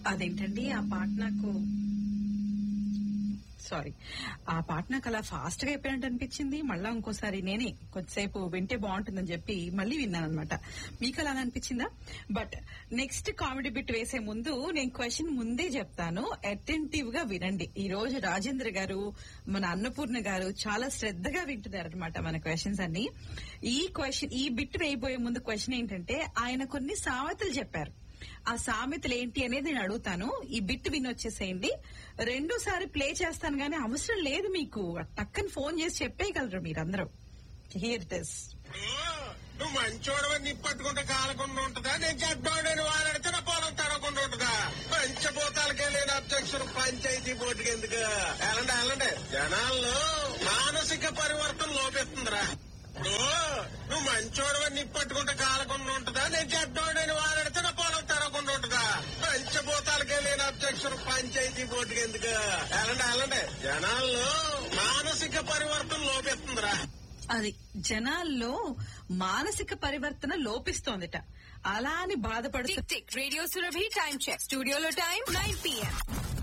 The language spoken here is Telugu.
అదేంటండి ఆ పాట నాకు సారీ ఆ పాట నాకు అలా ఫాస్ట్ గా అయిపోయినట్టు అనిపించింది మళ్ళా ఇంకోసారి నేనే కొద్దిసేపు వింటే బాగుంటుందని చెప్పి మళ్ళీ విన్నాను అనమాట మీకు అలా అనిపించిందా బట్ నెక్స్ట్ కామెడీ బిట్ వేసే ముందు నేను క్వశ్చన్ ముందే చెప్తాను అటెంటివ్ గా వినండి ఈ రోజు రాజేంద్ర గారు మన అన్నపూర్ణ గారు చాలా శ్రద్ధగా వింటున్నారు అనమాట మన క్వశ్చన్స్ అన్ని ఈ క్వశ్చన్ ఈ బిట్ వేయబోయే ముందు క్వశ్చన్ ఏంటంటే ఆయన కొన్ని సామెతలు చెప్పారు ఆ సామెతలు ఏంటి అనేది నేను అడుగుతాను ఈ బిట్ విని వచ్చేసేయండి రెండోసారి ప్లే చేస్తాను గానీ అవసరం లేదు మీకు టక్కని ఫోన్ చేసి చెప్పేయగలరు మీరందరూ హియర్ దిస్ నువ్వు మంచోడవని నిప్పట్టుకుంటే కాలకుండా ఉంటుందా నేను చెడ్డోడని వాడితే నా పొలం తడకుండా ఉంటుందా పంచభూతాలకే లేని అధ్యక్షుడు పంచాయతీ బోర్డుకి ఎందుకు వెళ్ళండి వెళ్ళండి జనాల్లో మానసిక పరివర్తన లోపిస్తుందిరా నువ్వు నువ్వు మంచోడవని నిప్పట్టుకుంటే కాలకుండా ఉంటుందా నేను చెడ్డోడని వాడితే నా పొలం తడకుండా ఉంటుందా పంచభూతాలకే లేని అధ్యక్షుడు పంచాయతీ బోర్డుకి ఎందుకు వెళ్ళండి వెళ్ళండి జనాల్లో మానసిక పరివర్తన లోపిస్తుందిరా అది జనాల్లో మానసిక పరివర్తన లోపిస్తోందిట అలా అని బాధపడుతూ tick tick radio Surabhi time check స్టూడియోలో టైం నైన్ పిఎం